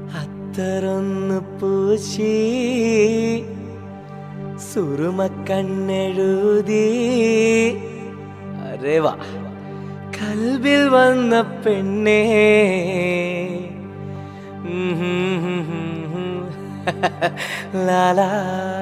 അത്തറൊന്ന് പൂശി സുറുമ കണ്ണെഴുതി അരേ വാ കൽബിൽ വന്ന പെണ്ണേ ഉം ഹും ഹും ഹും ഹും. ലാലാ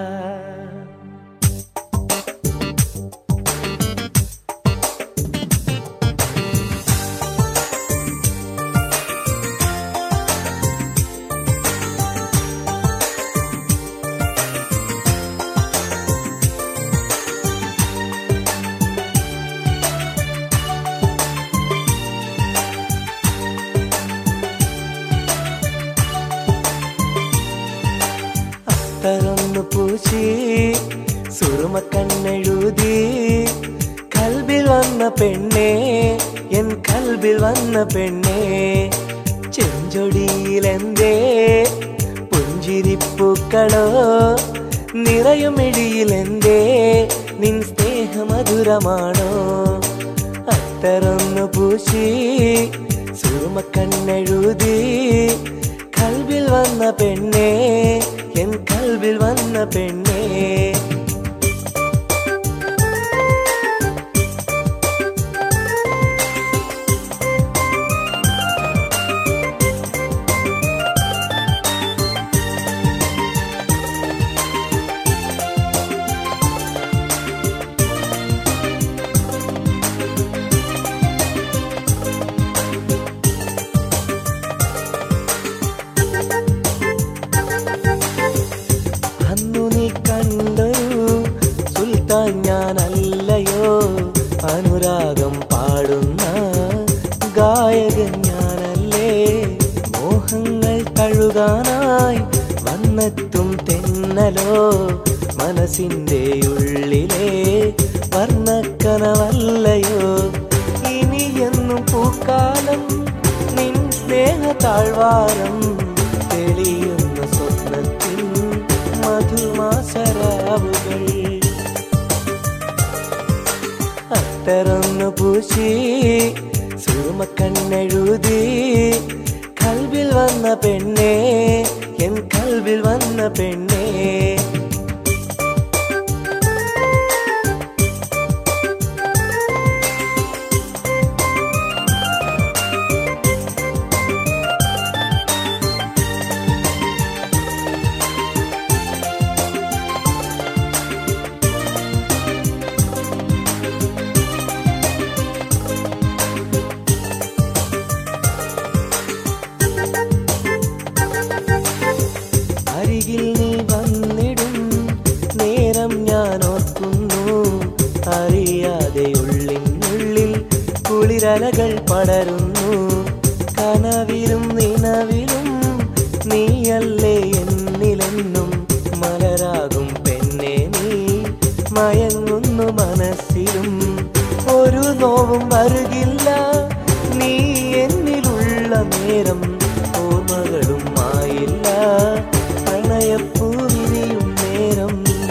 അത്തറൊന്നു പൂശി സുറുമ കണ്ണെഴുതി കൽബിൽ വന്ന പെണ്ണേ എൻ കൽബിൽ വന്ന പെണ്ണേ ചെഞ്ചൊടിയിലെന്തേ പുഞ്ചിരിപ്പൂക്കളോ നിറയുമിടിയിലെന്തേ നിൻ സ്നേഹമധുരമാണോ അത്തറൊന്നു പൂശി സുറുമ കണ്ണെഴുതി കൽബിൽ വന്ന പെണ്ണേ എൻ കൽബിൽ വന്ന പെണ്ണേ അന്നു നീ കണ്ടൊരു സുൽത്താൻ ഞാനല്ലയോ അനുരാഗം പാടുന്ന ഗായകൻ ഞാനല്ലേ മോഹങ്ങൾ കഴുകാനായി വന്നെത്തും തെന്നലോ മനസ്സിൻ്റെ ഉള്ളിലെ വർണ്ണക്കനവല്ലയോ ഇനിയെന്നും പൂക്കാലം നിൻ സ്നേഹ താഴ്വാരം തെളിയുന്ന സ്വപ്നത്തിൻ മധുമാസരാവുകൾ അത്തറൊന്നു പൂശി സുറുമ കണ്ണെഴുതി കൽവിൽ വന്ന പെണ്ണേ എൻ കൽവിൽ വന്ന പെണ്ണേ അരികിൽ നീ വന്നിടും നേരം ഞാൻ ഓർക്കുന്നു അറിയാതെ ഉള്ളിനുള്ളിൽ കുളിരലകൾ പടരുന്നു കനവിലും നിലവിലും നീയല്ലേ എന്നിലെന്നും മലരാകും പെണ്ണെ നീ മയങ്ങുന്നു മനസ്സിലും ഒരു നോവും വരുകില്ല നീ എന്നിലുള്ള നേരം ഓർമ്മകളും ആയില്ല പ്രണയപ്പൂവിരിയും നേരം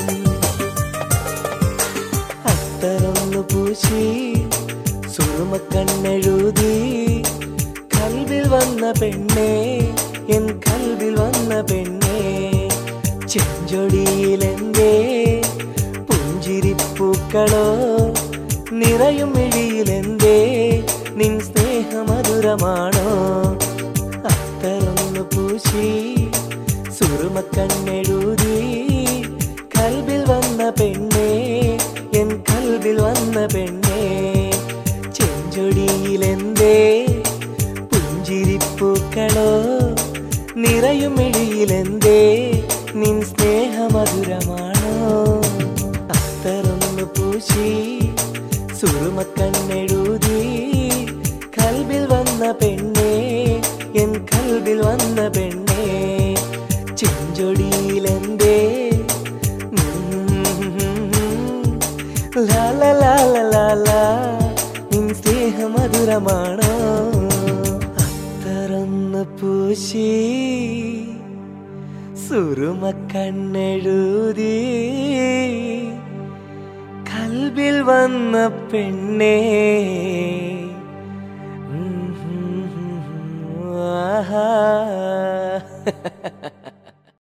അത്തരൊന്നു പൂശി സുറുമ കണ്ണെഴുതി കൽവിൽ വന്ന പെണ്ണേ എൻ കൽവിൽ വന്ന പെണ്ണേ ചെഞ്ചൊടിയിലെന്തേ പുഞ്ചിരിപ്പൂക്കളോ നിറയും മിഴിയിലെന്തേ നിൻ സ്നേഹമധുരമാണോ അത്തരൊന്നു പൂശി സുറുമ കണ്ണെഴുതി കൽബിൽ വന്ന പെണ്ണേ എൻ കൽബിൽ വന്ന പെണ്ണേ ചെഞ്ചൊടിയിലെന്തേ പുഞ്ചിരിപ്പൂക്കളോ നിറയും മിഴിയിലെന്തേ നിൻ സ്നേഹമധുരമാണോ അത്തറൊന്നു പൂശി സുറുമ കണ്ണെഴുതി കൽബിൽ വന്ന പെണ്ണേ എൻ കൽബിൽ വന്ന പെണ്ണേ ചെഞ്ചൊടിയിലെന്തേ ലാല ലാല ലാല നിൻ സ്നേഹമധുരമാണോ അത്തറന്ന് പൂശി സുറുമ കണ്ണെഴുതി കൽബിൽ വന്ന പെണ്ണേ ഉം ഹും ഹും ഹും ആഹാ